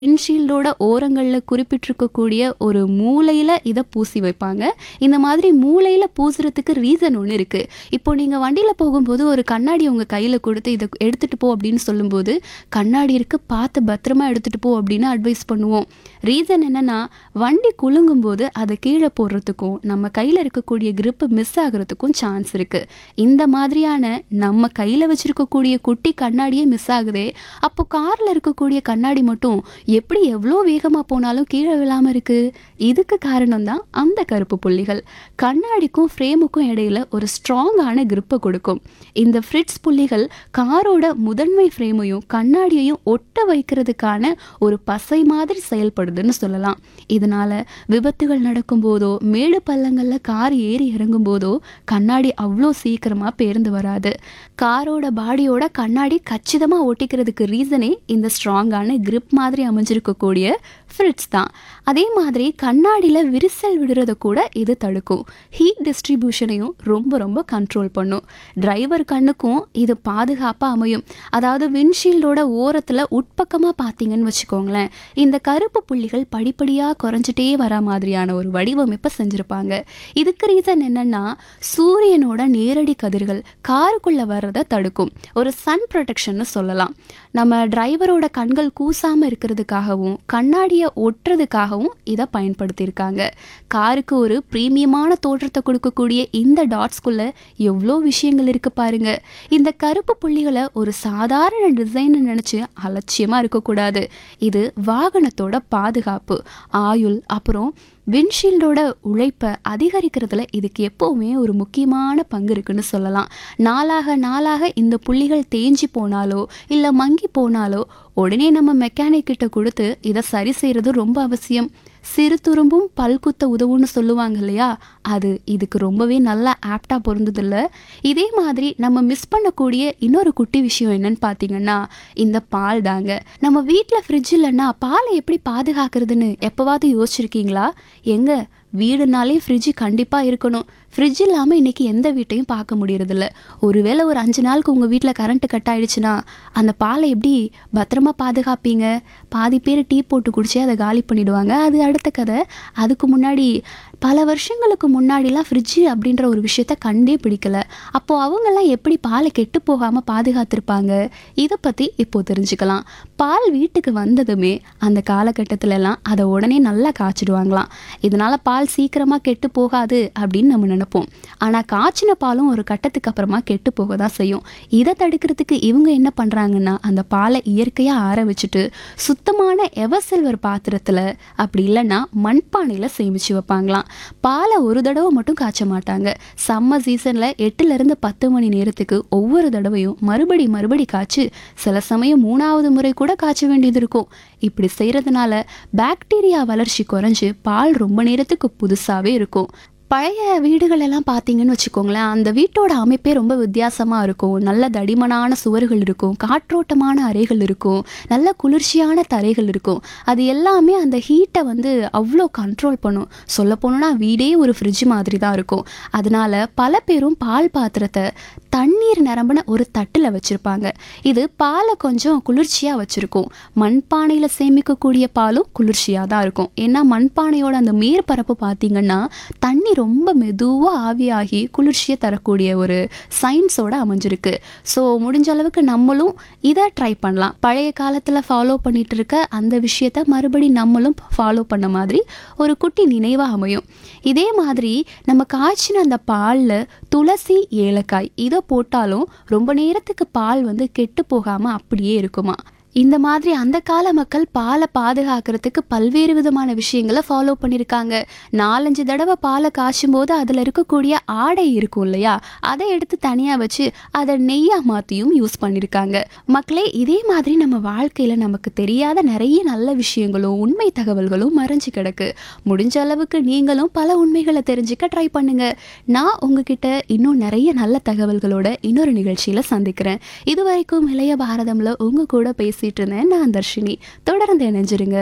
விண்ட்ஷீல்டோட ஓரங்களில் குறிப்பிட்டிருக்கக்கூடிய ஒரு மூலையில் இதை பூசி வைப்பாங்க இந்த மாதிரி மூலையில் பூசுறதுக்கு ரீசன் ஒன்று இருக்குது இப்போ நீங்கள் வண்டியில் போகும்போது ஒரு கண்ணாடி உங்கள் கையில் கொடுத்து இதை எடுத்துகிட்டு போ அப்படின்னு சொல்லும்போது கண்ணாடி இருக்கு பார்த்து பத்திரமா எடுத்துகிட்டு போ அப்படின்னு அட்வைஸ் பண்ணுவோம் ரீசன் என்னென்னா வண்டி குலுங்கும்போது அதை கீழே போடுறதுக்கும் நம்ம கையில் இருக்கக்கூடிய grip மிஸ் ஆகுறதுக்கும் சான்ஸ் இருக்குது இந்த மாதிரியான நம்ம கையில் வச்சிருக்கக்கூடிய குட்டி கண்ணாடியே மிஸ் ஆகுதே அப்போ காரில் இருக்கக்கூடிய கண்ணாடி மட்டும் எப்படி எவ்வளோ வேகமாக போனாலும் கீழே விழாமல் இருக்குது இதுக்கு காரணம் தான் அந்த கருப்பு புள்ளிகள் கண்ணாடிக்கும் ஃப்ரேமுக்கும் இடையில ஒரு ஸ்ட்ராங்கான grip-அ கொடுக்கும் இந்த ஃப்ரிட்ஸ் புள்ளிகள் காரோட முதன்மை ஃப்ரேமையும் கண்ணாடியையும் ஒட்ட வைக்கிறதுக்கான ஒரு பசை மாதிரி செயல்படுதுன்னு சொல்லலாம் இதனால விபத்துகள் நடக்கும்போதோ மேடு பள்ளங்களில் கார் ஏறி இறங்கும் போதோ கண்ணாடி அவ்வளோ சீக்கிரமாக பேர்ந்து வராது காரோட பாடியோட கண்ணாடி கச்சிதமாக ஒட்டிக்கிறதுக்கு ரீசனே இந்த ஸ்ட்ராங்கான grip மாதிரி அமைஞ்சிருக்கக்கூடிய ஃப்ரிட்ஸ் தான் அதே மாதிரி கண்ணாடியில் விரிசல் விடுறத கூட இது தடுக்கும் ஹீட் டிஸ்ட்ரிபியூஷனையும் ரொம்ப ரொம்ப கண்ட்ரோல் பண்ணும் டிரைவர் கண்ணுக்கும் இது பாதுகாப்பாக அமையும் அதாவது விண்ட்ஷீல்டோட ஓரத்தில் உட்பக்கமாக பார்த்தீங்கன்னு வச்சுக்கோங்களேன் இந்த கருப்பு புள்ளிகள் படிப்படியாக குறைஞ்சிட்டே வர மாதிரியான ஒரு வடிவமைப்பை செஞ்சுருப்பாங்க இதுக்கு ரீசன் என்னன்னா சூரியனோட நேரடி கதிர்கள் காருக்குள்ளே வர்றதை தடுக்கும் ஒரு சன் ப்ரொடெக்ஷன்னு சொல்லலாம் நம்ம டிரைவரோட கண்கள் கூசாமல் இருக்கிறதுக்காகவும் கண்ணாடியை ஒட்டுறதுக்காகவும் இதை பயன்படுத்தியிருக்காங்க காருக்கு ஒரு ப்ரீமியமான தோற்றத்தை கொடுக்கக்கூடிய இந்த டாட்ஸ்குள்ள எவ்வளோ விஷயங்கள் இருக்கு பாருங்க இந்த கருப்பு புள்ளிகளை ஒரு சாதாரண டிசைன் நினச்சி அலட்சியமாக இருக்கக்கூடாது இது வாகனத்தோட பாதுகாப்பு ஆயுள் அப்புறம் விண்ட்ஷீல்டோட உழைப்பை அதிகரிக்கிறதுல இதுக்கு எப்போவுமே ஒரு முக்கியமான பங்கு இருக்குன்னு சொல்லலாம் நாளாக நாளாக இந்த புள்ளிகள் தேஞ்சி போனாலோ இல்லை மங்கி போனாலோ உடனே நம்ம மெக்கானிக் கிட்ட கொடுத்து இதை சரி செய்கிறது ரொம்ப அவசியம் சிறு துரும்பும் பல்குத்த உதவுன்னு சொல்லுவாங்க இல்லையா அது இதுக்கு ரொம்பவே நல்லா ஆப்டாக பொருந்ததில்ல இதே மாதிரி நம்ம மிஸ் பண்ணக்கூடிய இன்னொரு குட்டி விஷயம் என்னன்னு பார்த்தீங்கன்னா இந்த பால் தாங்க நம்ம வீட்டில் ஃப்ரிட்ஜ் இல்லைன்னா பாலை எப்படி பாதுகாக்கிறதுன்னு எப்போவாவது யோசிச்சிருக்கீங்களா எங்க வீடுனாலே ஃப்ரிட்ஜ் கண்டிப்பாக இருக்கணும் ஃப்ரிட்ஜ் இல்லாமல் இன்றைக்கி எந்த வீட்டையும் பார்க்க முடியறதில்ல ஒருவேளை ஒரு அஞ்சு நாளுக்கு உங்கள் வீட்டில் கரண்ட்டு கட் ஆயிடுச்சுன்னா அந்த பாலை எப்படி பத்திரமா பாதுகாப்பீங்க பாதி பேர் டீ போட்டு குடிச்சு அதை காலி பண்ணிடுவாங்க அது அடுத்த கதை அதுக்கு முன்னாடி பல வருஷங்களுக்கு முன்னாடிலாம் ஃப்ரிட்ஜு அப்படின்ற ஒரு விஷயத்த கண்டே பிடிக்கல அப்போது அவங்கெல்லாம் எப்படி பாலை கெட்டு போகாமல் பாதுகாத்திருப்பாங்க இதை பற்றி இப்போ தெரிஞ்சுக்கலாம் பால் வீட்டுக்கு வந்ததுமே அந்த காலகட்டத்திலலாம் அதை உடனே நல்லா காய்ச்சிடுவாங்களாம் இதனால் பால் சீக்கிரமாக கெட்டு போகாது அப்படின்னு நம்ம நினைப்போம் ஆனால் காய்ச்சின பாலும் ஒரு கட்டத்துக்கு அப்புறமா கெட்டு போக தான் செய்யும் இதை தடுக்கிறதுக்கு இவங்க என்ன பண்ணுறாங்கன்னா அந்த பாலை இயற்கையாக ஆற வச்சுட்டு சுத்தமான எவர் சில்வர் பாத்திரத்தில் அப்படி இல்லைன்னா மண்பானையில் சேமித்து வைப்பாங்களாம் பாலை ஒரு தடவை மட்டும் காய்ச்ச மாட்டாங்க சம்மர் சீசனில் எட்டுலேருந்து பத்து மணி நேரத்துக்கு ஒவ்வொரு தடவையும் மறுபடி மறுபடி காய்ச்சி சில சமயம் மூணாவது முறை கூட காய்ச்ச வேண்டியது இருக்கும் இப்படி செய்கிறதுனால பாக்டீரியா வளர்ச்சி குறைஞ்சு பால் ரொம்ப நேரத்துக்கு புதுசாகவே இருக்கும் பழைய வீடுகள் எல்லாம் பார்த்தீங்கன்னு வச்சுக்கோங்களேன் அந்த வீட்டோட அமைப்பே ரொம்ப வித்தியாசமாக இருக்கும் நல்ல தடிமனான சுவர்கள் இருக்கும் காற்றோட்டமான அறைகள் இருக்கும் நல்ல குளிர்ச்சியான தரைகள் இருக்கும் அது எல்லாமே அந்த ஹீட்டை வந்து அவ்வளோ கண்ட்ரோல் பண்ணும் சொல்ல போனோன்னா வீடே ஒரு ஃப்ரிட்ஜ் மாதிரி தான் இருக்கும் அதனால பல பேரும் பால் பாத்திரத்தை தண்ணீர் நிரம்பின ஒரு தட்டில் வச்சுருப்பாங்க இது பாலை கொஞ்சம் குளிர்ச்சியாக வச்சுருக்கும் மண்பானையில் சேமிக்கக்கூடிய பாலும் குளிர்ச்சியாக தான் இருக்கும் ஏன்னா மண்பானையோட அந்த மேற்பரப்பு பார்த்தீங்கன்னா தண்ணி ரொம்ப மெதுவாக ஆவியாகி குளிர்ச்சியை தரக்கூடிய ஒரு சயின்ஸோட அமைஞ்சிருக்கு ஸோ முடிஞ்ச அளவுக்கு நம்மளும் இதை ட்ரை பண்ணலாம் பழைய காலத்தில் ஃபாலோ பண்ணிட்டு இருக்க அந்த விஷயத்த மறுபடி நம்மளும் ஃபாலோ பண்ண மாதிரி ஒரு குட்டி நினைவாக அமையும் இதே மாதிரி நம்ம காய்ச்சின அந்த பாலில் துளசி ஏலக்காய் இதை போட்டாலும் ரொம்ப நேரத்துக்கு பால் வந்து கெட்டு போகாமல் அப்படியே இருக்குமா இந்த மாதிரி அந்த கால மக்கள் பாலை பாதுகாக்கிறதுக்கு பல்வேறு விதமான விஷயங்களை ஃபாலோ பண்ணியிருக்காங்க நாலஞ்சு தடவை பாலை காய்ச்சும் போது அதில் இருக்கக்கூடிய ஆடை இருக்கும் இல்லையா அதை எடுத்து தனியாக வச்சு அதை நெய்யாக மாற்றியும் யூஸ் பண்ணியிருக்காங்க மக்களே இதே மாதிரி நம்ம வாழ்க்கையில் நமக்கு தெரியாத நிறைய நல்ல விஷயங்களும் உண்மை தகவல்களும் மறைஞ்சு கிடக்கு முடிஞ்ச அளவுக்கு நீங்களும் பல உண்மைகளை தெரிஞ்சுக்க ட்ரை பண்ணுங்க நான் உங்ககிட்ட இன்னும் நிறைய நல்ல தகவல்களோட இன்னொரு நிகழ்ச்சியில் சந்திக்கிறேன் இது வரைக்கும் இளைய பாரதம்ல உங்க கூட பேசிட்டு இருந்தேன் நான் தர்ஷினி தொடர்ந்து இணைஞ்சிருங்க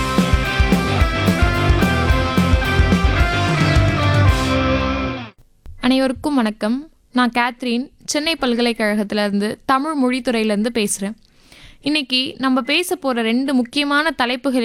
அனைவருக்கும் வணக்கம் நான் கேத்ரின் சென்னை பல்கலைக்கழகத்திலேருந்து தமிழ் மொழித்துறையிலேருந்து பேசுகிறேன் இன்னைக்கு நம்ம பேச போற ரெண்டு முக்கியமான தலைப்புகள்